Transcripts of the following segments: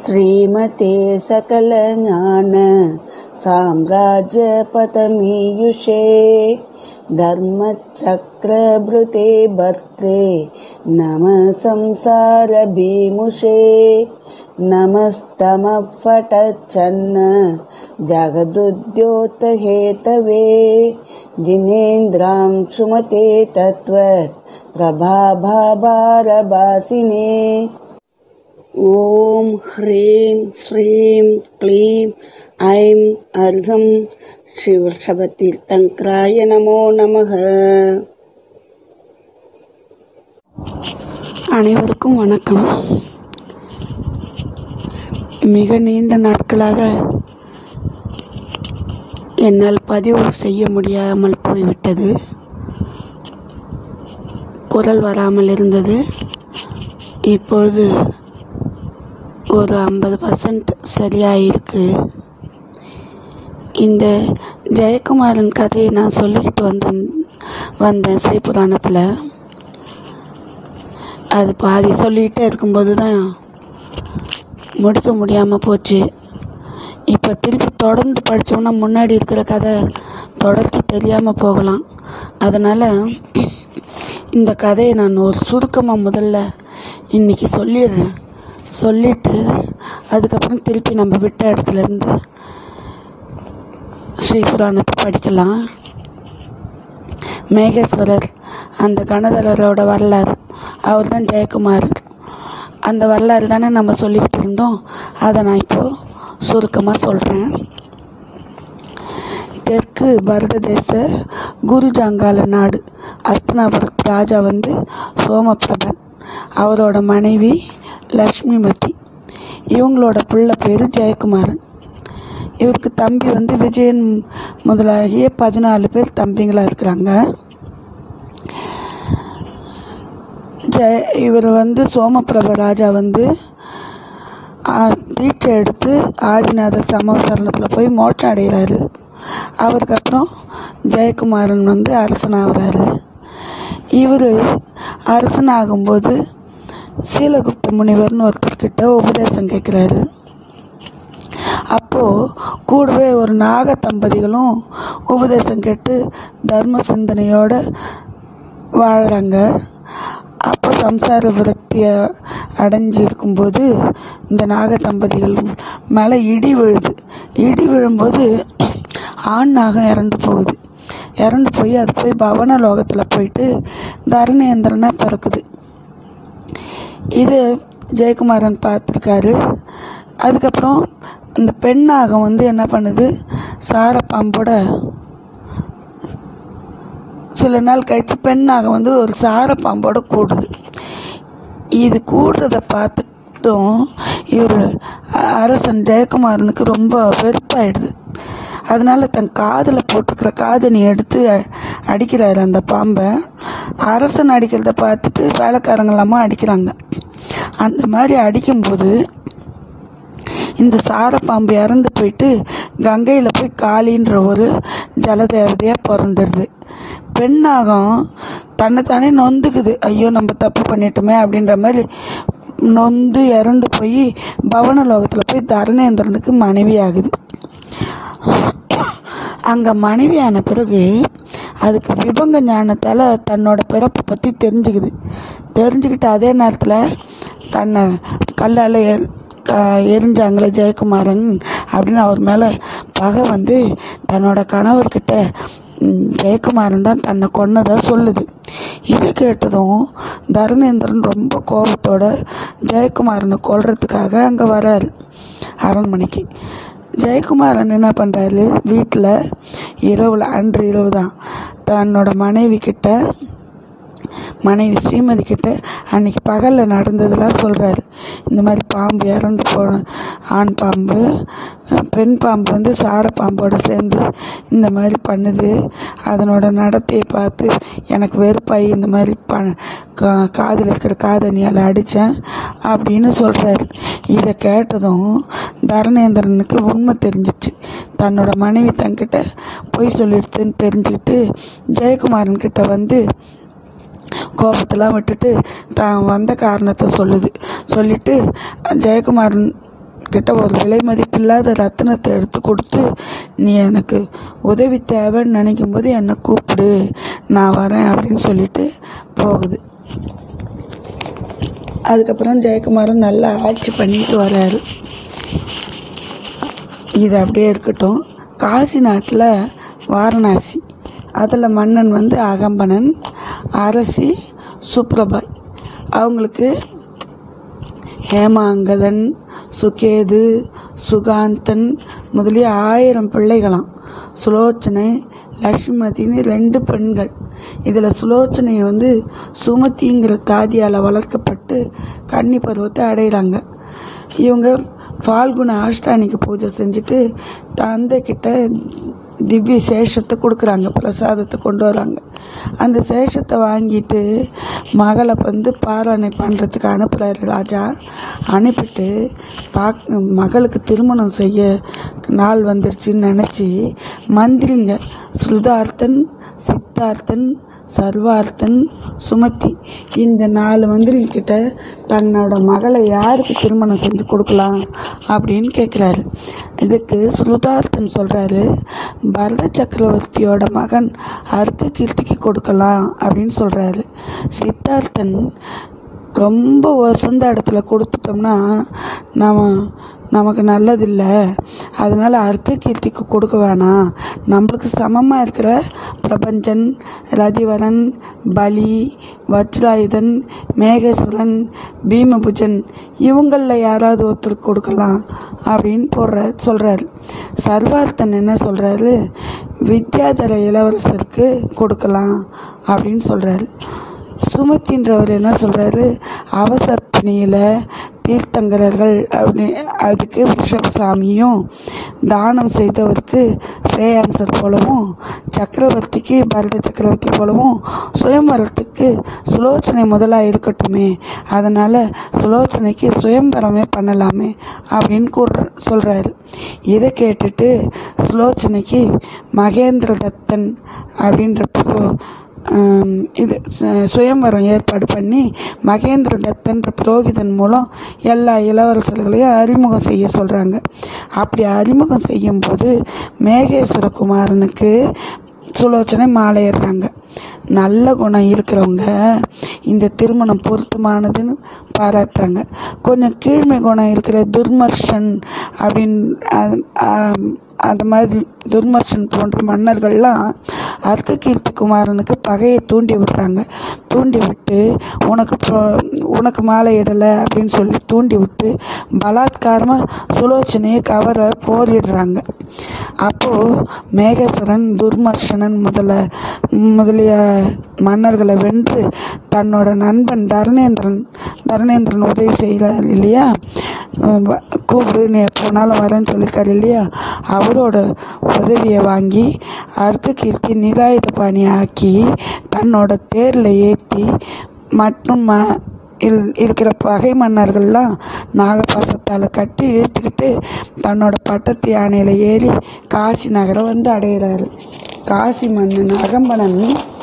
श्रीमते सकलज्ञान साम्राज्यपतमीयुषे धर्मचक्रभृते भर्त्रे नमः संसारभीमुषे नमस्तमः फटच्छन्न जगदुद्योतहेतवे जिनेन्द्रां सुमते तत्त्वत् प्रभाभारभासिने ॐ ह्रीं श्रीं क्लीं ऐं अर्घं शिवषभतीर्थङ्कराय नमो நமக அனைவருக்கும் வணக்கம் மிக நீண்ட நாட்களாக என்னால் பதிவு செய்ய முடியாமல் போய்விட்டது குரல் வராமல் இருந்தது இப்பொழுது ஒரு ஐம்பது பர்சன்ட் சரியாயிருக்கு இந்த ஜெயக்குமாரன் கதையை நான் சொல்லிக்கிட்டு வந்தேன் வந்தேன் ஸ்ரீபுராணத்தில் அது பாதி சொல்லிகிட்டே இருக்கும்போது தான் முடிக்க முடியாமல் போச்சு இப்போ திருப்பி தொடர்ந்து படித்தோம்னா முன்னாடி இருக்கிற கதை தொடர்ச்சி தெரியாமல் போகலாம் அதனால் இந்த கதையை நான் ஒரு சுருக்கமாக முதல்ல இன்றைக்கி சொல்லிடுறேன் சொல்லிவிட்டு அதுக்கப்புறம் திருப்பி நம்ம விட்ட இடத்துலேருந்து ஸ்ரீபுராணத்தை படிக்கலாம் மேகேஸ்வரர் அந்த கணதரரோட வரலாறு அவர் தான் ஜெயக்குமார் அந்த வரலாறு தானே நம்ம சொல்லிக்கிட்டு இருந்தோம் அதை நான் இப்போது சுருக்கமாக சொல்கிறேன் தெற்கு பரத தேச குருஜாங்கால நாடு அஸ்தனாபுரத்து ராஜா வந்து சோமபிரபன் அவரோட மனைவி லக்ஷ்மிமதி இவங்களோட பிள்ளை பேர் ஜெயக்குமாரன் இவருக்கு தம்பி வந்து விஜயன் முதலாகிய பதினாலு பேர் தம்பிங்களாக இருக்கிறாங்க ஜெய இவர் வந்து சோமபிரப ராஜா வந்து தீட்சை எடுத்து ஆதிநாதர் சமவசரணத்தில் போய் மோட்சம் அடைகிறாரு அவருக்கு அப்புறம் ஜெயக்குமாரன் வந்து அரசனாகிறாரு இவர் அரசனாகும்போது சீலகுப்த முனிவர்னு ஒருத்தர்கிட்ட உபதேசம் கேட்குறாரு அப்போது கூடவே ஒரு நாக தம்பதிகளும் உபதேசம் கேட்டு தர்ம சிந்தனையோட வாழ்கிறாங்க அப்போ சம்சார விரக்தியை அடைஞ்சு இருக்கும்போது இந்த நாக தம்பதிகள் மேலே இடி விழுது இடி விழும்போது ஆண் நாகம் இறந்து போகுது இறந்து போய் அது போய் பவன லோகத்தில் போயிட்டு தரணேந்திரனாக பிறக்குது இது ஜெயக்குமாரன் பார்த்துருக்காரு அதுக்கப்புறம் இந்த பெண்ணாகம் வந்து என்ன பண்ணுது சாரப்பாம்போட சில நாள் கழித்து பெண்ணாக வந்து ஒரு சாரப்பாம்போட கூடுது இது கூடுறத பார்த்துட்டும் இவர் அரசன் ஜெயக்குமாரனுக்கு ரொம்ப வெறுப்பாயிடுது அதனால் தன் காதில் போட்டிருக்கிற காதணி எடுத்து அடிக்கிறாரு அந்த பாம்பை அரசன் அடிக்கிறத பார்த்துட்டு வேலைக்காரங்களாமா அடிக்கிறாங்க அந்த மாதிரி அடிக்கும்போது இந்த சாரப்பாம்பு இறந்து போயிட்டு கங்கையில் போய் காளின்ற ஒரு ஜலதேவதையாக பிறந்துடுது பெண்ணாகம் தன்னைத்தானே நொந்துக்குது ஐயோ நம்ம தப்பு பண்ணிட்டோமே அப்படின்ற மாதிரி நொந்து இறந்து போய் பவன லோகத்தில் போய் தரணேந்திரனுக்கு மனைவி ஆகுது அங்கே மனைவியான பிறகு அதுக்கு விபங்க ஞானத்தால் தன்னோட பிறப்பை பற்றி தெரிஞ்சுக்குது தெரிஞ்சுக்கிட்டு அதே நேரத்தில் தன்னை கல்லால் எரிஞ்சாங்களே ஜெயக்குமாரன் அப்படின்னு அவர் மேலே பகை வந்து தன்னோட கணவர்கிட்ட ஜெயக்குமாரன் தான் தன்னை கொன்னதாக சொல்லுது இதை கேட்டதும் தருணேந்திரன் ரொம்ப கோபத்தோட ஜெயக்குமாரனை கொல்றதுக்காக அங்கே வராரு அரண்மனைக்கு ஜெயக்குமாரன் என்ன பண்ணுறாரு வீட்டில் இரவில் அன்று இரவு தான் தன்னோட மனைவி கிட்ட மனைவி ஸ்ரீமதி கிட்ட அன்னைக்கு பகலில் நடந்ததெல்லாம் சொல்கிறாரு இந்த மாதிரி பாம்பு இறந்து போன ஆண் பாம்பு பெண் பாம்பு வந்து சார பாம்போட சேர்ந்து இந்த மாதிரி பண்ணுது அதனோட நடத்தையை பார்த்து எனக்கு வெறுப்பாகி இந்த மாதிரி ப கா காதில் இருக்கிற காதணியால் அடித்தேன் அப்படின்னு சொல்கிறாரு இதை கேட்டதும் தரணேந்திரனுக்கு உண்மை தெரிஞ்சிச்சு தன்னோட மனைவி தன்கிட்ட பொய் சொல்லிடுதுன்னு தெரிஞ்சுக்கிட்டு ஜெயக்குமாரன் கிட்ட வந்து கோபத்தெல்லாம் விட்டுட்டு தான் வந்த காரணத்தை சொல்லுது சொல்லிட்டு ஜெயக்குமாரன் கிட்ட ஒரு விலை மதிப்பில்லாத ரத்தினத்தை எடுத்து கொடுத்து நீ எனக்கு உதவி தேவைன்னு நினைக்கும் போது என்னை கூப்பிடு நான் வரேன் அப்படின்னு சொல்லிட்டு போகுது அதுக்கப்புறம் ஜெயக்குமாரன் நல்லா ஆட்சி பண்ணிட்டு வராரு இது அப்படியே இருக்கட்டும் காசி நாட்டில் வாரணாசி அதில் மன்னன் வந்து அகம்பனன் அரசி சுப்ரபாய் அவங்களுக்கு ஹேமாங்கதன் சுகேது சுகாந்தன் முதலிய ஆயிரம் பிள்ளைகளாம் சுலோச்சனை லக்ஷ்மதின்னு ரெண்டு பெண்கள் இதில் சுலோச்சனை வந்து சுமதிங்கிற தாதியால் வளர்க்கப்பட்டு கன்னி பருவத்தை அடைகிறாங்க இவங்க ஃபால்குண ஆஷ்டானிக்கு பூஜை செஞ்சுட்டு தந்தை கிட்ட திவ்ய சேஷத்தை கொடுக்குறாங்க பிரசாதத்தை கொண்டு வராங்க அந்த சேஷத்தை வாங்கிட்டு மகளை வந்து பாராயணை பண்ணுறதுக்கு அனுப்புகிறாரு ராஜா அனுப்பிட்டு பாக் மகளுக்கு திருமணம் செய்ய நாள் வந்துருச்சுன்னு நினச்சி மந்திரிங்க சுதார்த்தன் சித்தார்த்தன் சர்வார்த்தன் சுமதி இந்த நாலு மந்திரிங்கிட்ட தன்னோட மகளை யாருக்கு திருமணம் செஞ்சு கொடுக்கலாம் அப்படின்னு கேட்குறாரு இதுக்கு சுதார்த்தன் சொல்கிறாரு பரத சக்கரவர்த்தியோட மகன் அர்க்க கீர்த்திக்கு கொடுக்கலாம் அப்படின்னு சொல்கிறாரு சித்தார்த்தன் ரொம்ப வசந்த இடத்துல கொடுத்துட்டோம்னா நம்ம நமக்கு நல்லதில்லை அதனால் அர்க்க கீர்த்திக்கு கொடுக்க வேணாம் நம்மளுக்கு சமமாக இருக்கிற பிரபஞ்சன் ரதிவரன் பலி வஜ்ராயுதன் மேகேஸ்வரன் பீமபுஜன் இவங்களில் யாராவது ஒருத்தருக்கு கொடுக்கலாம் அப்படின்னு போடுற சொல்கிறாரு சர்வார்த்தன் என்ன சொல்கிறாரு வித்யாதர இளவரசருக்கு கொடுக்கலாம் அப்படின்னு சொல்கிறாரு சுமத்தின்றவர் என்ன சொல்கிறாரு அவசர்ப்பிணியில் தீர்த்தங்கரர்கள் அப்படி அதுக்கு ரிஷபசாமியும் தானம் செய்தவருக்கு ஸ்ரேயாம்சர் போலவும் சக்கரவர்த்திக்கு பரத சக்கரவர்த்தி போலவும் சுயம்பரத்துக்கு சுலோச்சனை முதலாக இருக்கட்டுமே அதனால் சுலோச்சனைக்கு சுயம்பரமே பண்ணலாமே அப்படின்னு கூட சொல்கிறாரு இதை கேட்டுட்டு சுலோச்சனைக்கு மகேந்திர தத்தன் அப்படின்ற பு- ஆம், இது சு- சுயம்வரம் ஏற்பாடு பண்ணி மகேந்திர தத்தன்ற புரோகிதன் மூலம் எல்லா இளவரசர்களையும் அறிமுகம் செய்ய சொல்கிறாங்க அப்படி அறிமுகம் செய்யும்போது மேகேஸ்வர குமாரனுக்கு சுலோச்சனை மாலையிடுறாங்க நல்ல குணம் இருக்கிறவங்க இந்த திருமணம் பொருத்தமானதுன்னு பாராட்டுறாங்க கொஞ்சம் கீழ்மை குணம் இருக்கிற துர்மர்ஷன் அப்படின்னு அது- ஆம், அந்த மாதிரி துர்மர்ஷன் போன்ற மன்னர்கள்லாம் அர்த்த கீர்த்தி குமாரனுக்கு பகையை தூண்டி விடுறாங்க தூண்டி விட்டு உனக்கு pro- உனக்கு மாலை இடலை அப்படின்னு சொல்லி தூண்டி விட்டு பலாத்காரமாக சுலோச்சனையை கவர போரிடுறாங்க அப்போது மேகேஸ்வரன் துர்மர்ஷனன் முதல முதலிய மன்னர்களை வென்று தன்னோட நண்பன் தரணேந்திரன் தரணேந்திரன் உதவி செய்கிறார் இல்லையா அஹ் வ- கூப்பிடு நீ எப்போனாலும் வரேன்னு சொல்லியிருக்காரு இல்லையா அவரோட உதவியை வாங்கி அர்க்க கீர்த்தி நிராயுத பாணி ஆக்கி தன்னோட தேரில் ஏற்றி மற்றும் ம இல் இருக்கிற பகை மன்னர்கள்லாம் நாகபாசத்தால் கட்டி இழுத்துக்கிட்டு தன்னோட பட்டத்து யானையில் ஏறி காசி நகரம் வந்து அடையிறாரு காசி மன்னன் அகம்பனன்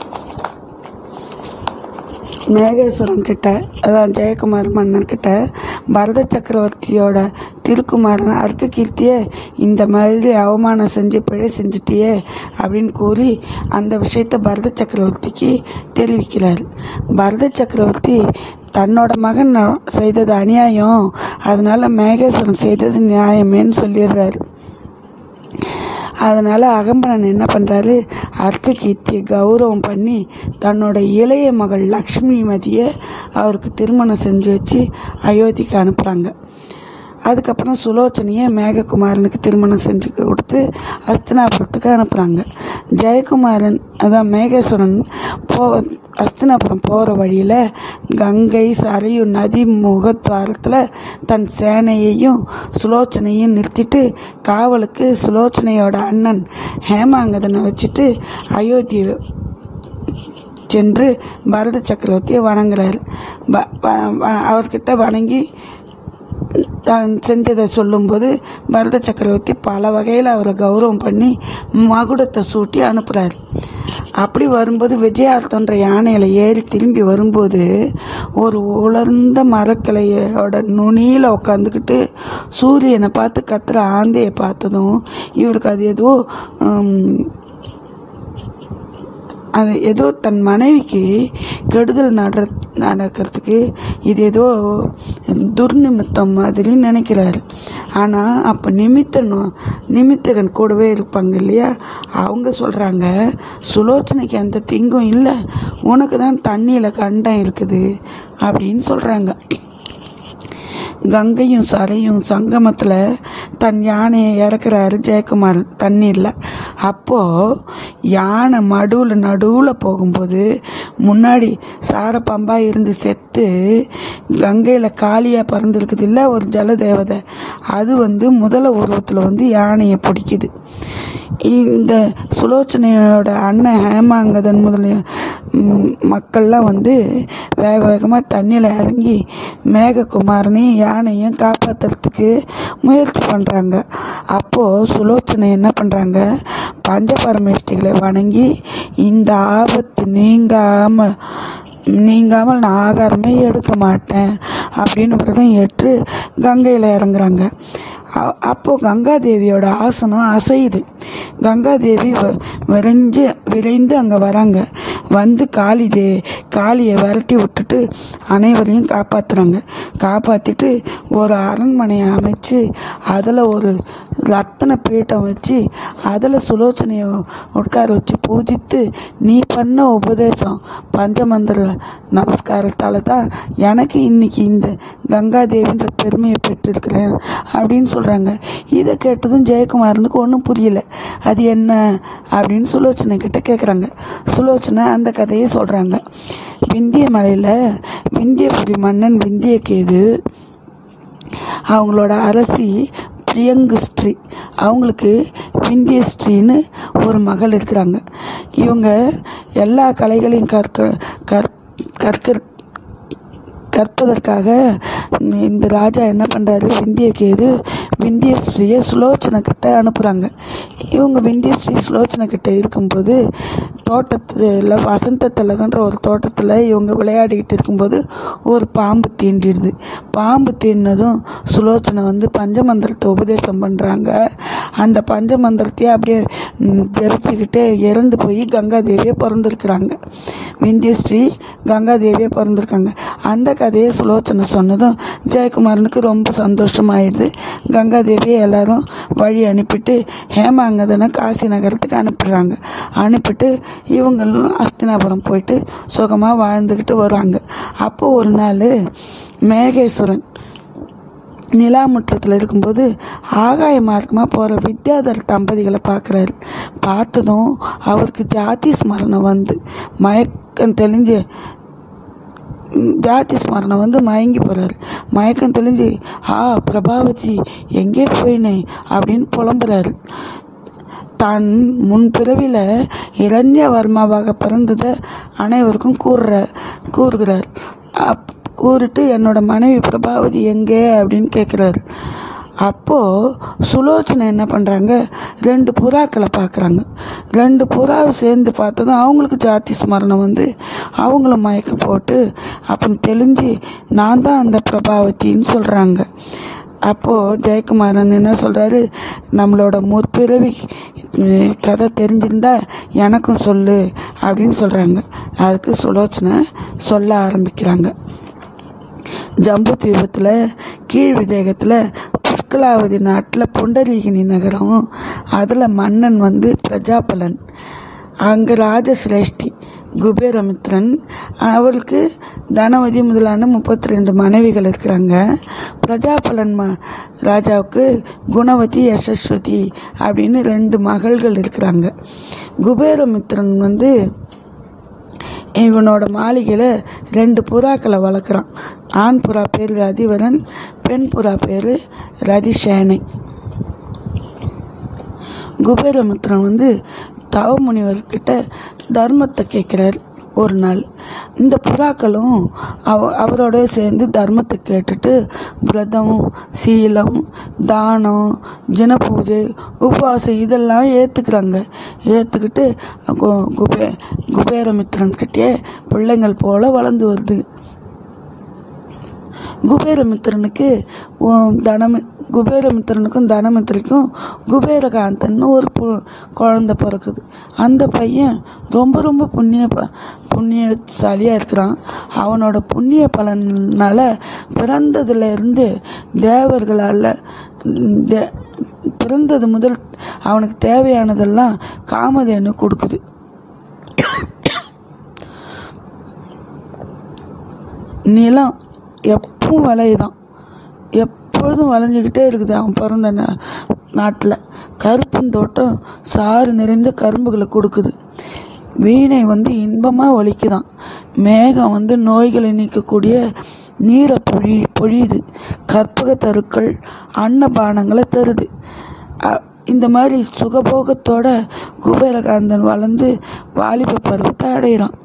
மேகேஸ்வரன் கிட்ட அதான் ஜெயக்குமார் மன்னன் கிட்ட பரத சக்கரவர்த்தியோட திருக்குமாரன் அர்க்க கீர்த்தியே இந்த மாதிரி அவமானம் செஞ்சு பிழை செஞ்சுட்டியே அப்படின்னு கூறி அந்த விஷயத்தை பரத சக்கரவர்த்திக்கு தெரிவிக்கிறார் பரத சக்கரவர்த்தி தன்னோட மகன் செய்தது அநியாயம் அதனால மேகேஸ்வரன் செய்தது நியாயமேன்னு சொல்லிடுறாரு அதனால் அகம்பனன் என்ன பண்ணுறாரு அர்த்த கீர்த்தியை கௌரவம் பண்ணி தன்னோட இளைய மகள் லக்ஷ்மிமதியை அவருக்கு திருமணம் செஞ்சு வச்சு அயோத்திக்கு அனுப்புகிறாங்க அதுக்கப்புறம் சுலோச்சனையை மேககுமாரனுக்கு திருமணம் செஞ்சு கொடுத்து அஸ்தினாபுரத்துக்கு அனுப்புகிறாங்க ஜெயக்குமாரன் அதான் மேகேஸ்வரன் போ அஸ்தினாபுரம் போகிற வழியில் கங்கை சரையு நதி முகத்வாரத்தில் தன் சேனையையும் சுலோச்சனையும் நிறுத்திட்டு காவலுக்கு சுலோச்சனையோட அண்ணன் ஹேமாங்கதனை வச்சுட்டு அயோத்தி சென்று பரத சக்கரவர்த்தியை வணங்குறாரு வ- வ- வ- அவர்கிட்ட வணங்கி தான் செஞ்சதை சொல்லும்போது பரத சக்கரவர்த்தி பல வகையில் அவரை கௌரவம் பண்ணி மகுடத்தை சூட்டி அனுப்புகிறார் அப்படி வரும்போது விஜயார்த்தன்ற யானையில் ஏறி திரும்பி வரும்போது ஒரு உலர்ந்த மரக்கிளையோட நுனியில் உட்காந்துக்கிட்டு சூரியனை பார்த்து கத்துற ஆந்தையை பார்த்ததும் இவருக்கு அது ஏதோ ஹம், அது ஏதோ தன் மனைவிக்கு கெடுதல் நட நடக்கிறதுக்கு இது ஏதோ துர்நிமித்தம் மாதிரி நினைக்கிறாரு ஆனால் அப்போ நிமித்தன் நிமித்தகன் கூடவே இருப்பாங்க இல்லையா அவங்க சொல்கிறாங்க சுலோச்சனைக்கு எந்த தீங்கும் இல்லை உனக்கு தான் தண்ணியில் கண்டம் இருக்குது அப்படின்னு சொல்கிறாங்க கங்கையும் சரையும் சங்கமத்தில் தன் யானையை இறக்குறாரு ஜெயக்குமார் தண்ணீரில் அப்போது யானை மடுவில் நடுவில் போகும்போது முன்னாடி சாரப்பாம்பா இருந்து செத்து கங்கையில் காளியாக பறந்துருக்குது இல்லை ஒரு ஜல தேவதை அது வந்து முதல உருவத்தில் வந்து யானையை பிடிக்குது இந்த சுலோச்சனையோட அண்ணன் ஹேமாங்கதன் முதலிய ம், மக்கள்லாம் வந்து வேக வேகமாக தண்ணியில் இறங்கி மேககுமாரனையும் யானையும் காப்பாற்றுறதுக்கு முயற்சி பண்ணுறாங்க அப்போது சுலோச்சனை என்ன பண்ணுறாங்க பஞ்சபரமேஷ்டிகளை வணங்கி இந்த ஆபத்து நீங்காமல் நீங்காமல் நான் ஆகாரமே எடுக்க மாட்டேன் அப்படின்னு விரதம் ஏற்று கங்கையில் இறங்குறாங்க அ- அப்போ கங்காதேவியோட ஆசனம் அசையுது கங்காதேவி வ- விரைஞ்சு விரைந்து அங்கே வராங்க வந்து காளி தே காளியை விரட்டி விட்டுட்டு அனைவரையும் காப்பாற்றுறாங்க காப்பாற்றிட்டு ஒரு அரண்மனையை அமைச்சு அதில் ஒரு ரத்தன பீட்டம் வச்சு அதில் சுலோச்சனையை உட்கார வச்சு பூஜித்து நீ பண்ண உபதேசம் பஞ்சமந்திர நமஸ்காரத்தால் தான் எனக்கு இன்னைக்கு இந்த கங்காதேவின்ற பெருமையை பெற்றிருக்கிறேன் அப்படின்னு சொல்கிறாங்க இதை கேட்டதும் ஜெயக்குமாரனுக்கு ஒன்றும் புரியல அது என்ன அப்படின்னு சுலோச்சனை கிட்ட கேட்குறாங்க சுலோச்சனை அந்த கதையை சொல்கிறாங்க விந்திய மலையில் விந்தியபுரி மன்னன் விந்தியகேது அவங்களோட அரசி பிரியங்குஸ்ரீ அவங்களுக்கு விந்தியஸ்ரீன்னு ஒரு மகள் இருக்கிறாங்க இவங்க எல்லா கலைகளையும் கற்க கற் கற்க கற்பதற்காக இந்த ராஜா என்ன பண்ணுறாரு விந்தியகேது விந்தியஸ்ரீயை சுலோச்சனை கிட்ட அனுப்புகிறாங்க இவங்க விந்தியஸ்ரீ சுலோச்சனை கிட்ட இருக்கும்போது தோட்டத்தில் வசந்த திலகன்ற ஒரு தோட்டத்தில் இவங்க விளையாடிக்கிட்டு இருக்கும்போது ஒரு பாம்பு தீண்டிடுது பாம்பு தீண்டினதும் சுலோச்சனை வந்து பஞ்சமந்திரத்தை உபதேசம் பண்ணுறாங்க அந்த பஞ்சமந்திரத்தையே அப்படியே ம், ஜெபிச்சுக்கிட்டே இறந்து போய் கங்காதேவியை பிறந்திருக்கிறாங்க விந்தியஸ்ரீ கங்காதேவியை பிறந்திருக்காங்க அந்த கதையை சுலோச்சனை சொன்னதும் ஜெயக்குமாரனுக்கு ரொம்ப சந்தோஷமாயிடுது கங்காதேவியை எல்லாரும் வழி அனுப்பிட்டு ஹேமாங்கதனை காசி நகரத்துக்கு அனுப்பிடுறாங்க அனுப்பிட்டு இவங்களும் அஸ்தினாபுரம் போயிட்டு சுகமாக வாழ்ந்துக்கிட்டு வராங்க அப்போ ஒரு நாள் மேகேஸ்வரன் நிலாமுற்றத்தில் இருக்கும்போது ஆகாய மார்க்கமாக போகிற வித்யாதர் தம்பதிகளை பார்க்குறாரு பார்த்ததும் அவருக்கு ஜாதி ஸ்மரணம் வந்து மயக்கம் தெளிஞ்சு ம், ஜாதி ஸ்மரணம் வந்து மயங்கி போகிறாரு மயக்கம் தெளிஞ்சு ஆ பிரபாவதி எங்கே போயினே அப்படின்னு புலம்புறாரு தான் முன்பிறவியில் இரண்யவர்மாவாக பிறந்ததை அனைவருக்கும் கூறுற கூறுகிறார் அப் கூறிட்டு என்னோட மனைவி பிரபாவதி எங்கே அப்படின்னு கேட்குறாரு அப்போது சுலோச்சனை என்ன பண்ணுறாங்க ரெண்டு புறாக்களை பார்க்குறாங்க ரெண்டு புறாவை சேர்ந்து பார்த்ததும் அவங்களுக்கு ஜாதி ஸ்மரணம் வந்து அவங்களும் மயக்கம் போட்டு அப்புறம் தெளிஞ்சு நான் தான் அந்த பிரபாவதின்னு சொல்கிறாங்க அப்போது ஜெயக்குமாரன் என்ன சொல்கிறாரு நம்மளோட முற்பிறவி உம், கதை தெரிஞ்சிருந்தா எனக்கும் சொல்லு அப்படின்னு சொல்கிறாங்க அதுக்கு சுலோச்சனை சொல்ல ஆரம்பிக்கிறாங்க ஜம்பு தீபத்தில் கீழ் விதேகத்தில் புஷ்கலாவதி நாட்டில் புண்டரீகினி நகரம் அதில் மன்னன் வந்து பிரஜாபலன் அங்கே ராஜசிரேஷ்டி குபேரமித்ரன் அவருக்கு தனவதி முதலான முப்பத்தி ரெண்டு மனைவிகள் இருக்கிறாங்க பிரஜாபலன் ம ராஜாவுக்கு குணவதி யசஸ்வதி அப்படின்னு ரெண்டு மகள்கள் இருக்கிறாங்க குபேரமித்ரன் வந்து இவனோட மாளிகையில் ரெண்டு புறாக்களை வளர்க்குறான் ஆண் புறா பேர் ரதிவரன் பெண் புறா பேர் ரதிசேனை குபேரமித்ரன் வந்து தவமுனிவர்கிட்ட தர்மத்தை கேட்குறார் ஒரு நாள் இந்த புறாக்களும் அவ அவரோட சேர்ந்து தர்மத்தை கேட்டுட்டு விரதம் சீலம் தானம் ஜன பூஜை உபவாசம் இதெல்லாம் ஏற்றுக்கிறாங்க ஏற்றுக்கிட்டு கு- குபே குபேரமித்திரன்கிட்டே பிள்ளைங்கள் போல வளர்ந்து வருது குபேரமித்திரனுக்கு உம், தனமி குபேரமித்திரனுக்கும் தனமித்திரிக்கும் குபேரகாந்தன்னு ஒரு பு குழந்தை பிறக்குது அந்த பையன் ரொம்ப ரொம்ப புண்ணிய ப புண்ணியசாலியாக இருக்கிறான் அவனோட புண்ணிய பலனால பிறந்ததுல இருந்து தேவர்களால் ம், தே- பிறந்தது முதல் அவனுக்கு தேவையானதெல்லாம் காமதேனு கொடுக்குது நிலம் எப்பவும் விளையுதான் எப்பொழுதும் விளைஞ்சிக்கிட்டே இருக்குது அவன் பிறந்த நா- நாட்டில் கருப்பந்தோட்டம் சாறு நிறைந்த கரும்புகளை கொடுக்குது வீணை வந்து இன்பமாக ஒலிக்குதான் மேகம் வந்து நோய்களை நீக்கக்கூடிய நீரை பொழி பொழியுது கற்பக தருக்கள் அன்னபானங்களை தருது அ- இந்த மாதிரி சுகபோகத்தோட குபேரகாந்தன் வளர்ந்து வாலிப பருவத்தை அடையிறான்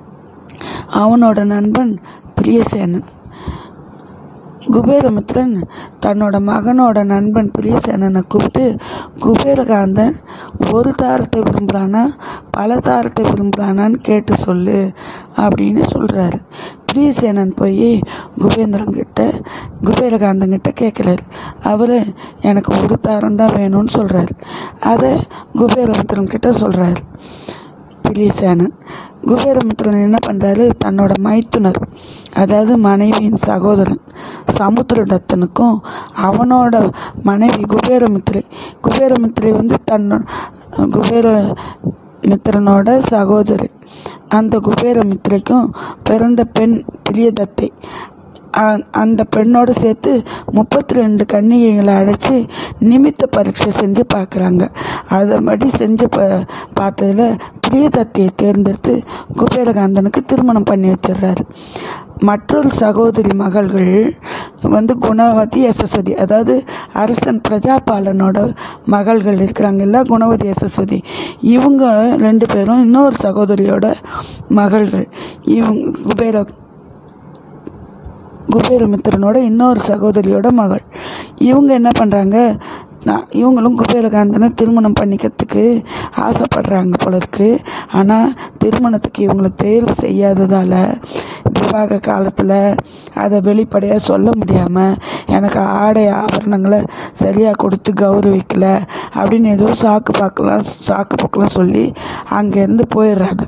அவனோட நண்பன் பிரியசேனன் குபேரமித்ரன் தன்னோட மகனோட நண்பன் பிரியசேனனை கூப்பிட்டு குபேரகாந்தன் ஒரு தாரத்தை விரும்புகிறானா பல தாரத்தை விரும்புகிறானான்னு கேட்டு சொல்லு அப்படின்னு சொல்கிறாரு பிரியசேனன் போய் குபேந்திரன் கிட்ட குபேரகாந்தன் கிட்ட கேட்குறாரு அவர் எனக்கு ஒரு தாரம் தான் வேணும்னு சொல்கிறாரு அதை குபேரமித்ரன் கிட்ட சொல்கிறாரு பிரியசேனன் குபேரமித்திரன் என்ன பண்ணுறாரு தன்னோட மைத்துனர் அதாவது மனைவியின் சகோதரன் சமுத்திரதத்தனுக்கும் அவனோட மனைவி குபேரமித்திரை குபேரமித்திரை வந்து தன்னோட குபேர மித்திரனோட சகோதரி அந்த குபேரமித்திரைக்கும் பிறந்த பெண் பிரியதத்தை அ- அந்த பெண்ணோடு சேர்த்து முப்பத்தி ரெண்டு கன்னிகைகளை அழைச்சி நிமித்த பரீட்சை செஞ்சு பார்க்குறாங்க அதன்படி செஞ்சு ப பார்த்ததுல பிரியதத்தையை தேர்ந்தெடுத்து குபேரகாந்தனுக்கு திருமணம் பண்ணி வச்சிடுறாரு மற்றொரு சகோதரி மகள்கள் வந்து குணவதி யசஸ்வதி அதாவது அரசன் பிரஜாபாலனோட மகள்கள் இருக்கிறாங்கல்ல குணவதி யசஸ்வதி இவங்க ரெண்டு பேரும் இன்னொரு சகோதரியோட மகள்கள் இவங்க குபேர குபேரமித்திரனோட இன்னொரு சகோதரியோட மகள் இவங்க என்ன பண்ணுறாங்க நான் இவங்களும் குபேரகாந்தனை திருமணம் பண்ணிக்கிறதுக்கு ஆசைப்படுறாங்க போல இருக்கு ஆனால் திருமணத்துக்கு இவங்களை தேர்வு செய்யாததால் விவாக காலத்தில் அதை வெளிப்படையாக சொல்ல முடியாமல் எனக்கு ஆடை ஆபரணங்களை சரியாக கொடுத்து கௌரவிக்கல அப்படின்னு ஏதோ சாக்கு பார்க்கலாம் சாக்கு போக்கெல்லாம் சொல்லி அங்கேருந்து போயிடுறாங்க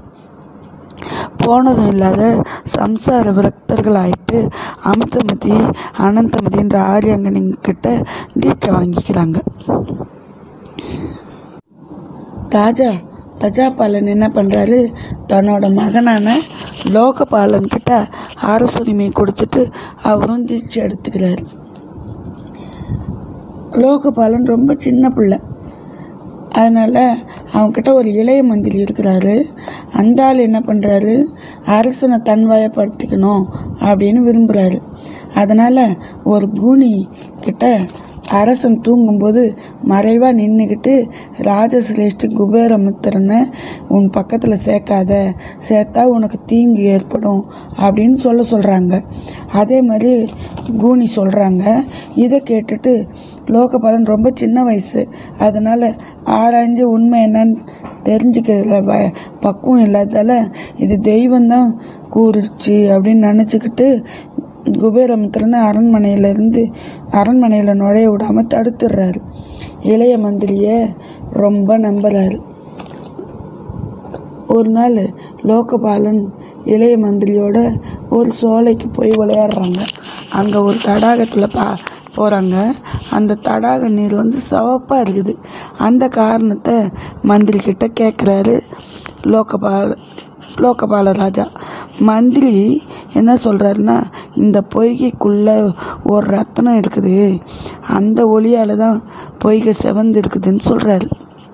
போனதும் இல்லாத சம்சார விரக்தர்கள் ஆயிட்டு அமிர்தமதி அனந்தமதி என்ற ஆரியங்கனிங்க கிட்ட தீட்சை வாங்கிக்கிறாங்க ராஜா பிரஜாபாலன் என்ன பண்ணுறாரு தன்னோட மகனான லோகபாலன் கிட்ட அரசுரிமை கொடுத்துட்டு அவரும் தீட்சை எடுத்துக்கிறாரு லோகபாலன் ரொம்ப சின்ன பிள்ளை அதனால் அவன்கிட்ட ஒரு இளைய மந்திரி இருக்கிறாரு அந்த ஆள் என்ன பண்ணுறாரு அரசனை தன்வயப்படுத்திக்கணும் அப்படின்னு விரும்புகிறாரு அதனால் ஒரு கூனி கிட்ட அரசன் தூங்கும்போது மறைவாக நின்றுக்கிட்டு ராஜசிரேஷ்டி குபேரமித்திரனை உன் பக்கத்தில் சேர்க்காத சேர்த்தா உனக்கு தீங்கு ஏற்படும் அப்படின்னு சொல்ல சொல்கிறாங்க அதே மாதிரி கூனி சொல்கிறாங்க இதை கேட்டுட்டு லோகபாலன் ரொம்ப சின்ன வயசு அதனால் ஆராய்ஞ்சு உண்மை என்னன்னு தெரிஞ்சுக்கிறதுல ப பக்குவம் இல்லாததால இது தெய்வம்தான் கூறுச்சு அப்படின்னு நினச்சிக்கிட்டு குபேரமித்திரனை அரண்மனையிலேருந்து அரண்மனையில் நுழைய விடாமல் தடுத்துடுறாரு இளைய மந்திரியை ரொம்ப நம்புறாரு ஒரு நாள் லோகபாலன் இளைய மந்திரியோட ஒரு சோலைக்கு போய் விளையாடுறாங்க அங்கே ஒரு தடாகத்தில் பா போகிறாங்க அந்த தடாக நீர் வந்து சிவப்பாக இருக்குது அந்த காரணத்தை மந்திரி கிட்ட கேட்குறாரு லோகபால லோகபால ராஜா மந்திரி என்ன சொல்கிறாருன்னா இந்த பொய்கைக்குள்ளே ஒரு ரத்தனம் இருக்குது அந்த ஒளியால் தான் பொய்கை செவந்து இருக்குதுன்னு சொல்கிறாரு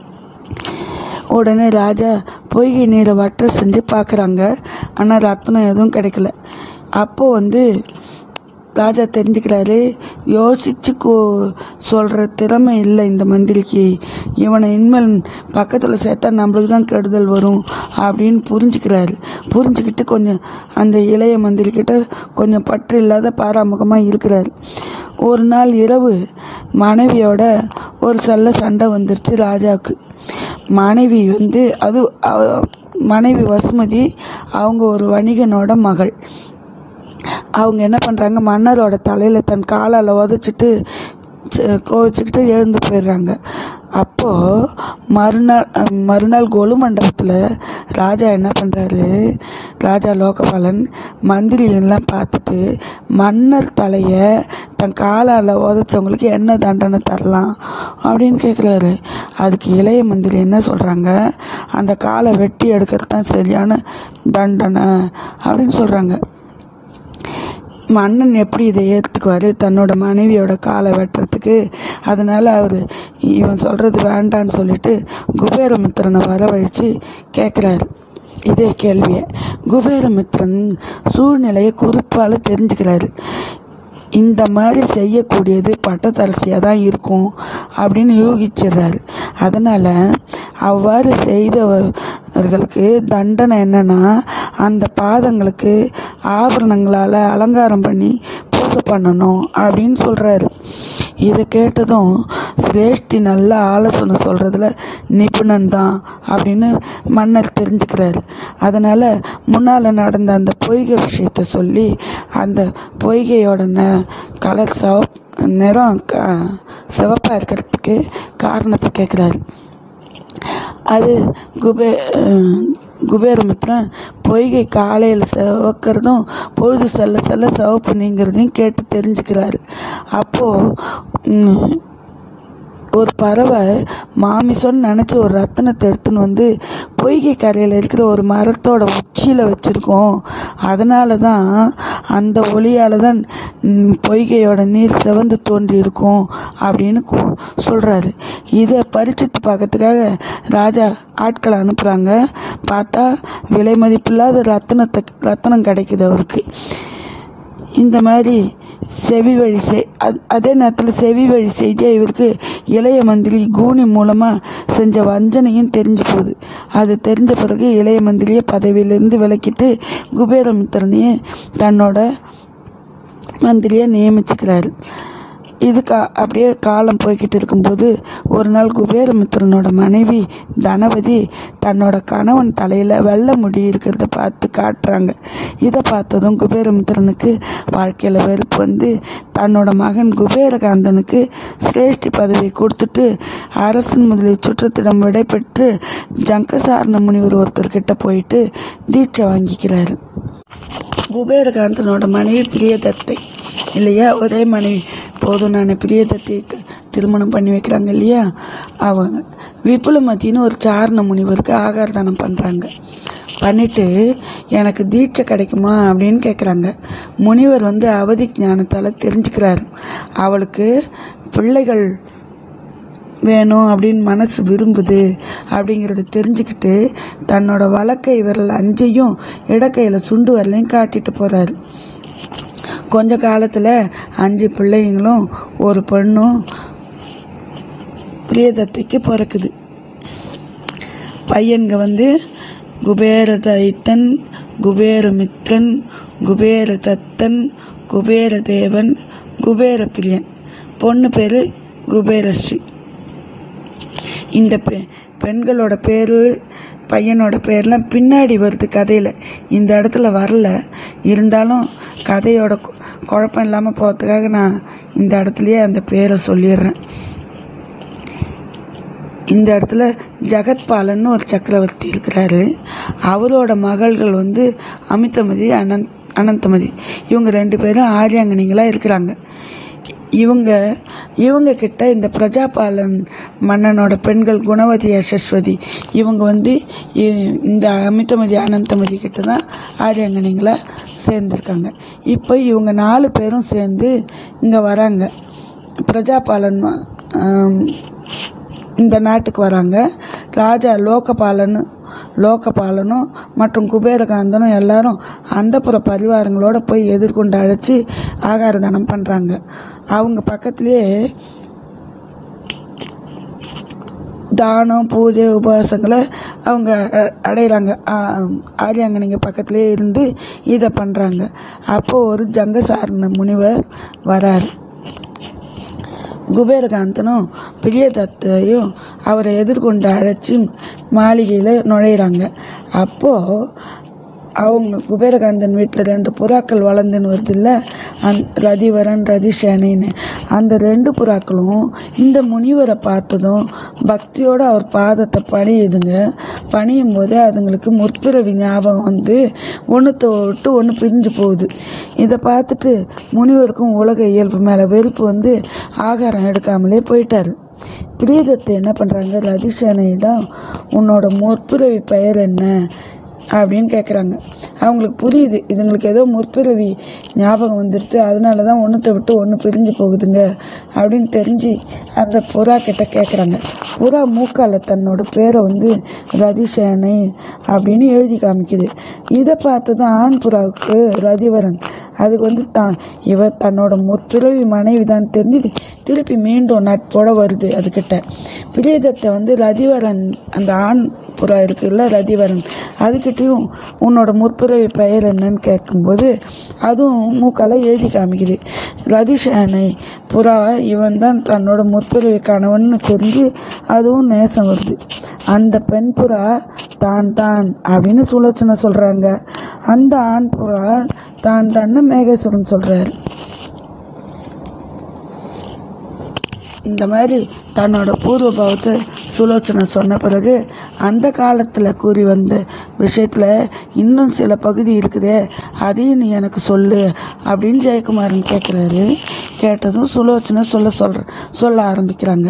உடனே ராஜா பொய்கை நீரை வற்ற செஞ்சு பார்க்குறாங்க ஆனால் ரத்தனம் எதுவும் கிடைக்கல அப்போ வந்து ராஜா தெரிஞ்சுக்கிறாரு யோசிச்சு கோ சொல்கிற திறமை இல்லை இந்த மந்திரிக்கு இவனை இனிமேல் பக்கத்தில் சேர்த்தா நம்மளுக்கு தான் கெடுதல் வரும் அப்படின்னு புரிஞ்சுக்கிறாரு புரிஞ்சுக்கிட்டு கொஞ்சம் அந்த இளைய மந்திரிக்கிட்ட கொஞ்சம் பற்று இல்லாத பாராமுகமாக இருக்கிறார் ஒரு நாள் இரவு மனைவியோட ஒரு செல்ல சண்டை வந்துருச்சு ராஜாவுக்கு மனைவி வந்து அது அவ- மனைவி வசுமதி அவங்க ஒரு வணிகனோட மகள் அவங்க என்ன பண்ணுறாங்க மன்னரோட தலையில் தன் காலால் உதச்சிட்டு ச- கோவிச்சுக்கிட்டு எழுந்து போயிடுறாங்க அப்போது மறுநாள் அஹ், மறுநாள் கொலு மண்டபத்தில் ராஜா என்ன பண்ணுறாரு ராஜா லோகபாலன் மந்திரி எல்லாம் பார்த்துட்டு மன்னர் தலையை தன் காலால் உதச்சவங்களுக்கு என்ன தண்டனை தரலாம் அப்படின்னு கேட்குறாரு அதுக்கு இளைய மந்திரி என்ன சொல்கிறாங்க அந்த காலை வெட்டி எடுக்கிறது தான் சரியான தண்டனை அப்படின்னு சொல்கிறாங்க மன்னன் எப்படி இதை ஏற்றுக்குவார் தன்னோட மனைவியோட காலை வெட்டுறதுக்கு அதனால் அவர் இவன் சொல்கிறது வேண்டான்னு சொல்லிட்டு குபேரமித்திரனை வரவழைச்சு கேட்குறாரு இதே கேள்வியை குபேரமித்திரன் சூழ்நிலையை குறிப்பால் தெரிஞ்சுக்கிறாரு இந்த மாதிரி செய்யக்கூடியது பட்டத்தரசியாக தான் இருக்கும் அப்படின்னு யூகிச்சிடுறாரு அதனால் அவ்வாறு செய்தவர்களுக்கு தண்டனை என்னன்னா அந்த பாதங்களுக்கு ஆபரணங்களால் அலங்காரம் பண்ணி பூஜை பண்ணணும் அப்படின்னு சொல்கிறாரு இதை கேட்டதும் சிரேஷ்டி நல்ல ஆலோசனை சொல்கிறதுல நிபுணன் தான் அப்படின்னு மன்னர் தெரிஞ்சுக்கிறாரு அதனால் முன்னால் நடந்த அந்த பொய்கை விஷயத்த சொல்லி அந்த பொய்கையோட ந கலர் சிவப் நிறம் க சிவப்பாக இருக்கிறதுக்கு காரணத்தை கேட்குறாரு அது குபே அஹ், குபேரமித்திரன் பொய்கை காலையில் சிவக்கிறதும் பொழுது செல்ல செல்ல சிவப்பு நீங்கிறதையும் கேட்டு தெரிஞ்சுக்கிறாரு அப்போது ஒரு பறவை மாமிசம்னு நினச்சி ஒரு ரத்தினத்தை எடுத்துன்னு வந்து பொய்கை கரையில் இருக்கிற ஒரு மரத்தோட உச்சியில் வச்சுருக்கோம் அதனால தான் அந்த ஒளியால் தான் ம், பொய்கையோட நீர் சிவந்து தோன்றி இருக்கும் அப்படின்னு கு- சொல்கிறாரு இதை பரிச்சித்து பார்க்கறதுக்காக ராஜா ஆட்களை அனுப்புகிறாங்க பார்த்தா விலை மதிப்பில்லாத ரத்தினத்தை ரத்தினம் கிடைக்குது அவருக்கு இந்த மாதிரி செவி வழி செய் அது அதே நேரத்தில் செவி வழி செய்தியாக இவருக்கு இளைய மந்திரி கூனி மூலமாக செஞ்ச வஞ்சனையும் தெரிஞ்சு போகுது அது தெரிஞ்ச பிறகு இளைய மந்திரியை பதவியிலேருந்து விலக்கிட்டு குபேரமித்திரனையே தன்னோட மந்திரியை நியமிச்சுக்கிறாரு இது கா அப்படியே காலம் போய்கிட்டு இருக்கும்போது ஒரு நாள் குபேரமித்திரனோட மனைவி தனவதி தன்னோட கணவன் தலையில் வெள்ளை முடி இருக்கிறத பார்த்து காட்டுறாங்க இதை பார்த்ததும் குபேரமித்திரனுக்கு வாழ்க்கையில் வெறுப்பு வந்து தன்னோட மகன் குபேரகாந்தனுக்கு சிரேஷ்டி பதவி கொடுத்துட்டு அரசன் முதலிய சுற்றத்திடம் விடைபெற்று ஜங்கசாரண முனிவர் ஒருத்தர்கிட்ட போயிட்டு தீட்சை வாங்கிக்கிறாரு குபேரகாந்தனோட மனைவி பிரியதத்தை இல்லையா ஒரே மனைவி போதும் நான் பிரியதத்தை க- திருமணம் பண்ணி வைக்கிறாங்க இல்லையா அவங்க விபுலமதின்னு ஒரு சாரண முனிவருக்கு ஆகார தானம் பண்ணுறாங்க பண்ணிட்டு எனக்கு தீட்சை கிடைக்குமா அப்படின்னு கேட்குறாங்க முனிவர் வந்து அவதி ஞானத்தால் தெரிஞ்சுக்கிறாரு அவளுக்கு பிள்ளைகள் வேணும் அப்படின்னு மனசு விரும்புது அப்படிங்கிறத தெரிஞ்சுக்கிட்டு தன்னோட வலக்கை விரல் அஞ்சையும் இடக்கையில் சுண்டு வரலையும் காட்டிட்டு போகிறாரு கொஞ்ச காலத்தில் அஞ்சு பிள்ளைங்களும் ஒரு பெண்ணும் பிரியதத்தைக்கு பிறக்குது பையன்க வந்து குபேரதைத்தன் குபேரமித்ரன் குபேரதத்தன் குபேரதேவன் குபேரப்பிரியன் பொண்ணு பேர் குபேரஸ்ரீ இந்த பெ பெண்களோட பேர் பையனோட பேர்லாம் பின்னாடி வருது கதையில் இந்த இடத்துல வரல இருந்தாலும் கதையோட கு- குழப்பம் இல்லாமல் போகிறதுக்காக நான் இந்த இடத்துலையே அந்த பேரை சொல்லிடுறேன் இந்த இடத்துல ஜெகத்பாலன் ஒரு சக்கரவர்த்தி இருக்கிறாரு அவரோட மகள்கள் வந்து அமிதமதி அனந்த் அனந்தமதி இவங்க ரெண்டு பேரும் ஆரியாங்கனிகளாக இருக்கிறாங்க இவங்க இவங்க கிட்ட இந்த பிரஜாபாலன் மன்னனோட பெண்கள் குணவதி யசஸ்வதி இவங்க வந்து இ- இந்த அமிதமதி அனந்தமதி கிட்ட தான் ஆரியாங்கனிங்களா சேர்ந்துருக்காங்க இப்போ இவங்க நாலு பேரும் சேர்ந்து இங்கே வராங்க பிரஜாபாலன் ஆம், இந்த நாட்டுக்கு வராங்க ராஜா லோகபாலன் லோகபாலனும் மற்றும் குபேரகாந்தனும் எல்லாரும் அந்தப்புற பரிவாரங்களோட போய் எதிர்கொண்டு அழைச்சி ஆகார தானம் பண்ணுறாங்க அவங்க பக்கத்துலேயே தானம் பூஜை உபவாசங்களை அவங்க அ- அடையிறாங்க ஆ- ஆரியாங்கனிங்க பக்கத்துலேயே இருந்து இதை பண்ணுறாங்க அப்போது ஒரு ஜங்கசாரண முனிவர் வராரு குபேரகாந்தனும் பிரியதத்தையும் அவரை எதிர்கொண்டு அழைச்சி மாளிகையில் நுழையிறாங்க அப்போது அவங்க குபேரகாந்தன் வீட்டில் ரெண்டு புறாக்கள் வளர்ந்துன்னு வருது இல்லை அந் ரதிவரன் ரதிசேனைன்னு அந்த ரெண்டு புறாக்களும் இந்த முனிவரை பார்த்ததும் பக்தியோடு அவர் பாதத்தை பணியுதுங்க பணியும் போது அதுங்களுக்கு முற்பிறவி ஞாபகம் வந்து ஒன்றுத்தை விட்டு ஒன்று பிரிஞ்சு போகுது இதை பார்த்துட்டு முனிவருக்கும் உலக இயல்பு மேலே வெறுப்பு வந்து ஆகாரம் எடுக்காமலே போயிட்டாரு பிரியதத்தை என்ன பண்ணுறாங்க ரதிசேனையிடம் உன்னோட முற்பிறவி பெயர் என்ன அப்படின்னு கேட்குறாங்க அவங்களுக்கு புரியுது இதுங்களுக்கு ஏதோ முற்பிறவி ஞாபகம் வந்துடுது அதனால தான் ஒன்றுத்தை விட்டு ஒன்று பிரிஞ்சு போகுதுங்க அப்படின்னு தெரிஞ்சு அந்த புறா கிட்ட கேட்குறாங்க புறா மூக்கால தன்னோட பேரை வந்து ரதிசேனை அப்படின்னு எழுதி காமிக்குது இதை பார்த்து தான் ஆண் புறாவுக்கு ரதிவரன் அதுக்கு வந்து தான் இவ தன்னோட முற்பிறவி மனைவி தான் தெரிஞ்சு திருப்பி மீண்டும் நட்போட வருது அதுக்கிட்ட பிரியதத்தை வந்து ரதிவரன் அந்த ஆண் புறா இருக்குல்ல ரதிவரன் அதுக்கிட்டேயும் உன்னோட முற்பிறவி பெயர் என்னன்னு கேட்கும்போது அதுவும் மூக்கால எழுதி காமிக்குது ரதிஷானை புறா இவன் தான் தன்னோட முற்பிறவி கணவன்னு தெரிஞ்சு அதுவும் நேசம் வருது அந்த பெண் புறா தான் தான் அப்படின்னு சுலோச்சனை சொல்கிறாங்க அந்த ஆண் புறா தான் தான் மேகேஸ்வரன் சொல்கிறாரு இந்த மாதிரி தன்னோட பூர்வ பாவத்தை சுலோச்சனை சொன்ன பிறகு அந்த காலத்தில் கூறி வந்த விஷயத்தில் இன்னும் சில பகுதி இருக்குதே அதையும் நீ எனக்கு சொல்லு அப்படின்னு ஜெயக்குமாரன் கேட்குறாரு கேட்டதும் சுலோச்சனை சொல்ல சொல்ற சொல்ல ஆரம்பிக்கிறாங்க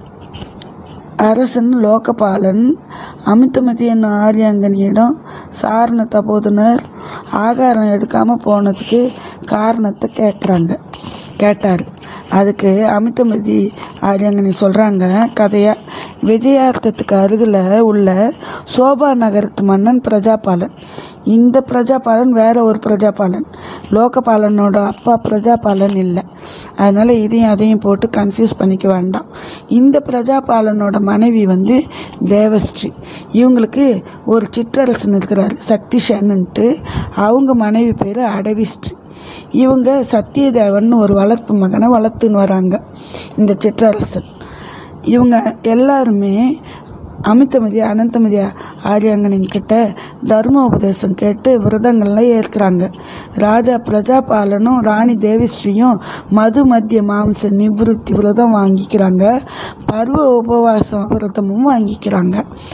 அரசன் லோகபாலன் அமித்தமதி என்னும் ஆரியாங்கனியிடம் சாரண தபோதனர் ஆகாரம் எடுக்காமல் போனதுக்கு காரணத்தை கேட்குறாங்க கேட்டார் அதுக்கு அமித்தமதி ஆரியாங்கனி சொல்கிறாங்க கதையாக விஜயார்த்தத்துக்கு அருகில் உள்ள சோபா நகரத்து மன்னன் பிரஜாபாலன் இந்த பிரஜாபாலன் வேற ஒரு பிரஜாபாலன் லோகபாலனோட அப்பா பிரஜாபாலன் இல்லை அதனால் இதையும் அதையும் போட்டு கன்ஃபியூஸ் பண்ணிக்க வேண்டாம் இந்த பிரஜாபாலனோட மனைவி வந்து தேவஸ்ரீ இவங்களுக்கு ஒரு சிற்றரசன் இருக்கிறார் சக்திஷன்னுட்டு அவங்க மனைவி பேர் அடவிஸ்ரீ இவங்க சத்தியதேவன் ஒரு வளர்ப்பு மகனை வளர்த்துன்னு வராங்க இந்த சிற்றரசன் இவங்க எல்லாருமே அமித்தமதி அனந்தமதி ஆரியாங்கனிங்கிட்ட தர்ம உபதேசம் கேட்டு விரதங்கள்லாம் ஏற்கிறாங்க ராஜா பிரஜாபாலனும் ராணி தேவிஸ்ரீயும் மது மத்திய மாம்ச நிவிருத்தி விரதம் வாங்கிக்கிறாங்க பருவ உபவாசம் விரதமும் வாங்கிக்கிறாங்க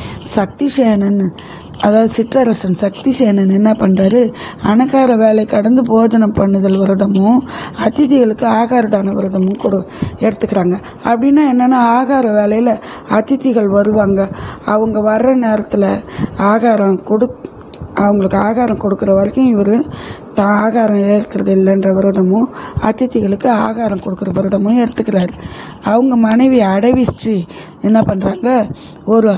சக்திசேனன் அதாவது சிற்றரசன் சக்திசேனன் என்ன பண்ணுறாரு அணக்கார வேலை கடந்து போஜனம் பண்ணுதல் விரதமும் அதிதிகளுக்கு ஆகார தான விரதமும் கொடு எடுத்துக்கிறாங்க அப்படின்னா என்னென்னா ஆகார வேலையில் அதிதிகள் வருவாங்க அவங்க வர்ற நேரத்தில் ஆகாரம் கொடு அவங்களுக்கு ஆகாரம் கொடுக்குற வரைக்கும் இவர் தான் ஆகாரம் ஏற்கிறது இல்லைன்ற விரதமும் அதிதிகளுக்கு ஆகாரம் கொடுக்குற விரதமும் எடுத்துக்கிறாரு அவங்க மனைவி அடவிஸ்ரீ என்ன பண்ணுறாங்க ஒரு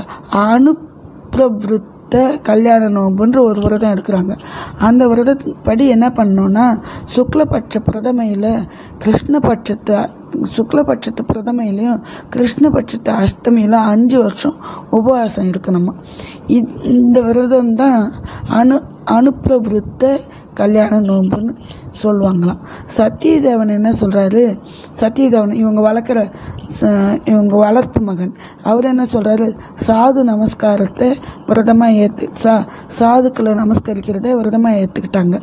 அனுப்பிரவருத்த கல்யாண நோம்புன்ற ஒரு விரதம் எடுக்கிறாங்க அந்த விரதப்படி என்ன பண்ணோன்னா சுக்லபட்ச பிரதமையில் கிருஷ்ணபட்சத்து சுக்லபட்சத்து பிரதமையிலையும் கிருஷ்ணபட்சத்து அஷ்டமியிலும் அஞ்சு வருஷம் உபவாசம் இருக்கணுமா இ- இந்த விரதம் தான் அணு அனுப்பிரவருத்த கல்யாண நோன்புன்னு சொல்லுவாங்களாம் சத்தியதேவன் என்ன சொல்கிறாரு சத்தியதேவன் இவங்க வளர்க்குற ச- இவங்க வளர்ப்பு மகன் அவர் என்ன சொல்கிறாரு சாது நமஸ்காரத்தை விரதமாக ஏற்று சா சாதுக்களை நமஸ்கரிக்கிறதை விரதமாக ஏற்றுக்கிட்டாங்க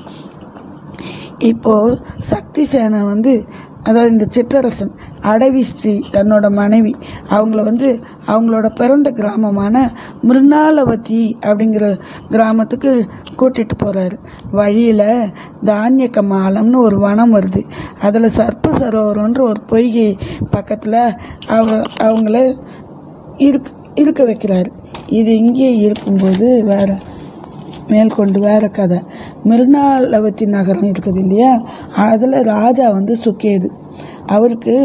இப்போது சக்தி சேனன் வந்து அதாவது இந்த சிற்றரசன் அடவி ஸ்ரீ தன்னோட மனைவி அவங்கள வந்து அவங்களோட பிறந்த கிராமமான மிருணாலவதி அப்படிங்கிற கிராமத்துக்கு கூட்டிகிட்டு போகிறாரு வழியில் தானிய கமாலம்னு ஒரு வனம் வருது அதில் சர்ப்ப சரோவரம்ன்ற ஒரு பொய்கை பக்கத்தில் அவ அவங்கள இருக் இருக்க வைக்கிறாரு இது இங்கே இருக்கும்போது வேற மேற்கொண்டு வேற கதை மிருணாலவதி நகரம் இருக்குது இல்லையா அதில் ராஜா வந்து சுக்கேது அவருக்கு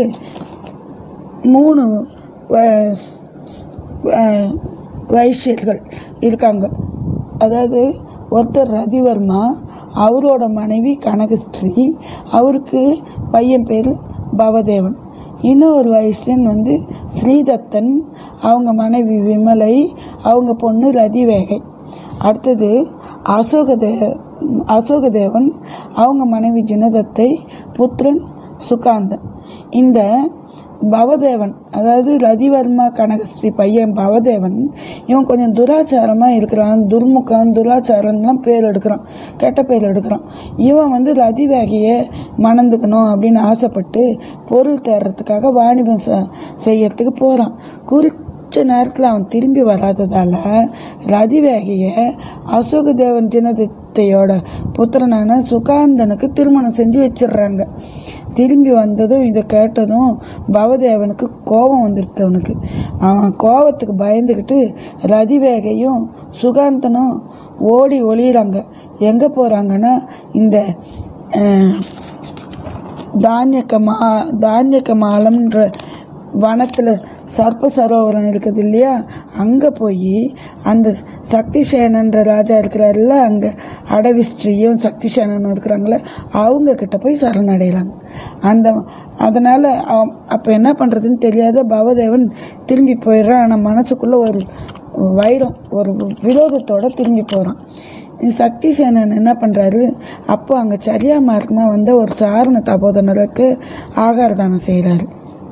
மூணு வ- வ- வைஷ்யர்கள் இருக்காங்க அதாவது ஒருத்தர் ரதிவர்மா அவரோட மனைவி கனகஸ்ரீ அவருக்கு பையன் பேர் பவதேவன் இன்னொரு வைசியன் வந்து ஸ்ரீதத்தன் அவங்க மனைவி விமலை அவங்க பொண்ணு ரதிவேகை அடுத்தது அசோகதே அசோகதேவன் அவங்க மனைவி ஜினதத்தை புத்திரன் சுகாந்தன் இந்த பவதேவன் அதாவது ரதிவர்மா கனகஸ்ரீ பையன் பவதேவன் இவன் கொஞ்சம் துராச்சாரமாக இருக்கிறான் துர்முகம் துராச்சாரம்லாம் பேர் எடுக்கிறான் கெட்ட பேர் எடுக்கிறான் இவன் வந்து ரதிவேகையை மணந்துக்கணும் அப்படின்னு ஆசைப்பட்டு பொருள் தேடுறதுக்காக வாணிபம் செ- செய்யறதுக்கு போகிறான் குறிச்ச நேரத்தில் அவன் திரும்பி வராததால் ரதிவேகையை அசோகதேவன் ஜினதத்தையோட புத்திரனான சுகாந்தனுக்கு திருமணம் செஞ்சு வச்சிடுறாங்க திரும்பி வந்ததும் இதை கேட்டதும் பவதேவனுக்கு கோபம் வந்துடுது அவனுக்கு அவன் கோபத்துக்கு பயந்துக்கிட்டு ரதிவேகையும் சுகாந்தனும் ஓடி ஒளியிறாங்க எங்கே போகிறாங்கன்னா இந்த அஹ், தானியக்கமா தானியக்கமாலம்ன்ற வனத்தில் சர்ப்ப சரோவரம் இருக்குது இல்லையா அங்கே போய் அந்த சக்தி சேனன்ற ராஜா இருக்கிறாருல்ல அங்கே அடவிஸ்ரீயும் சக்தி சேனனும் இருக்கிறாங்களே அவங்க கிட்ட போய் சரணடைகிறாங்க அந்த அதனால் அப்போ என்ன பண்ணுறதுன்னு தெரியாத பவதேவன் திரும்பி போயிடுறான் ஆனால் மனசுக்குள்ளே ஒரு வைரம் ஒரு விரோதத்தோட திரும்பி போகிறான் சக்தி சேனன் என்ன பண்ணுறாரு அப்போ அங்கே சரியா மார்க்கமாக வந்த ஒரு சாரண தபோதனருக்கு ஆகார தானம் செய்கிறாரு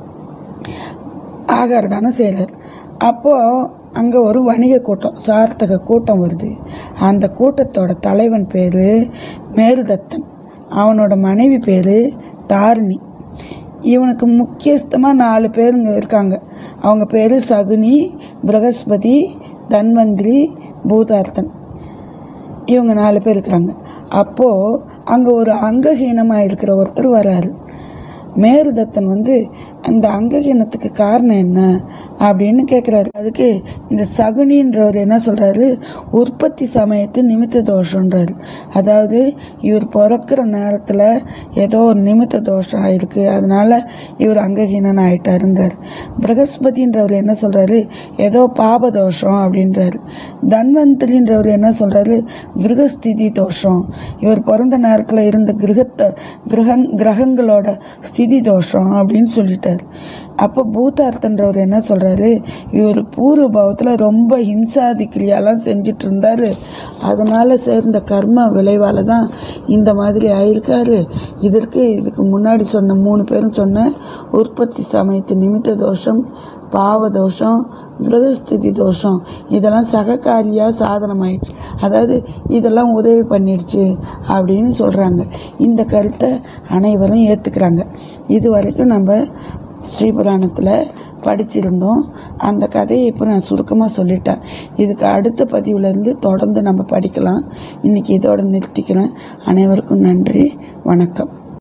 ஆகார தானம் செய்கிறார் அப்போது அங்கே ஒரு வணிக கூட்டம் சார்த்தக கூட்டம் வருது அந்த கூட்டத்தோட தலைவன் பேர் மேருதத்தன் அவனோட மனைவி பேர் தாரிணி இவனுக்கு முக்கியஸ்தமாக நாலு பேருங்க இருக்காங்க அவங்க பேர் சகுனி பிரகஸ்பதி தன்வந்திரி பூதார்த்தன் இவங்க நாலு பேர் இருக்காங்க அப்போது அங்கே ஒரு அங்கஹீனமாக இருக்கிற ஒருத்தர் வராரு மேருதத்தன் வந்து அந்த அங்கஹீனத்துக்கு காரணம் என்ன அப்படின்னு கேட்குறாரு அதுக்கு இந்த சகுனின்றவர் என்ன சொல்கிறாரு உற்பத்தி சமயத்து நிமித்த தோஷன்றாரு அதாவது இவர் பிறக்கிற நேரத்தில் ஏதோ ஒரு நிமித்த தோஷம் ஆயிருக்கு அதனால இவர் அங்கஹீனன் ஆயிட்டாருன்றார் பிரகஸ்பதின்றவர் என்ன சொல்கிறாரு ஏதோ பாப தோஷம் அப்படின்றாரு தன்வந்திரின்றவர் என்ன சொல்கிறாரு கிரகஸ்திதி தோஷம் இவர் பிறந்த நேரத்தில் இருந்த கிரகத்தை கிரகங் கிரகங்களோட ஸ்திதி தோஷம் அப்படின்னு சொல்லிட்டார் அப்போ பூதார்த்தன்றவர் என்ன சொல்கிறாரு இவர் பூர்வ பாவத்தில் ரொம்ப ஹிம்சாதி கிரியாலாம் செஞ்சிட்டு இருந்தாரு அதனால் சேர்ந்த கர்ம விளைவால் தான் இந்த மாதிரி ஆயிருக்காரு இதற்கு இதுக்கு முன்னாடி சொன்ன மூணு பேரும் சொன்ன உற்பத்தி சமயத்து நிமித்த தோஷம் பாவ தோஷம் கிரகஸ்திதி தோஷம் இதெல்லாம் சககாரியாக சாதனமாயிடுச்சு அதாவது இதெல்லாம் உதவி பண்ணிடுச்சு அப்படின்னு சொல்கிறாங்க இந்த கருத்தை அனைவரும் ஏற்றுக்கிறாங்க இது வரைக்கும் நம்ம ஸ்ரீபுராணத்தில் படிச்சிருந்தோம் அந்த கதையை இப்போ நான் சுருக்கமாக சொல்லிட்டேன் இதுக்கு அடுத்த பதிவுலேருந்து தொடர்ந்து நம்ம படிக்கலாம் இன்றைக்கி இதோட நிறுத்திக்கிறேன் அனைவருக்கும் நன்றி வணக்கம்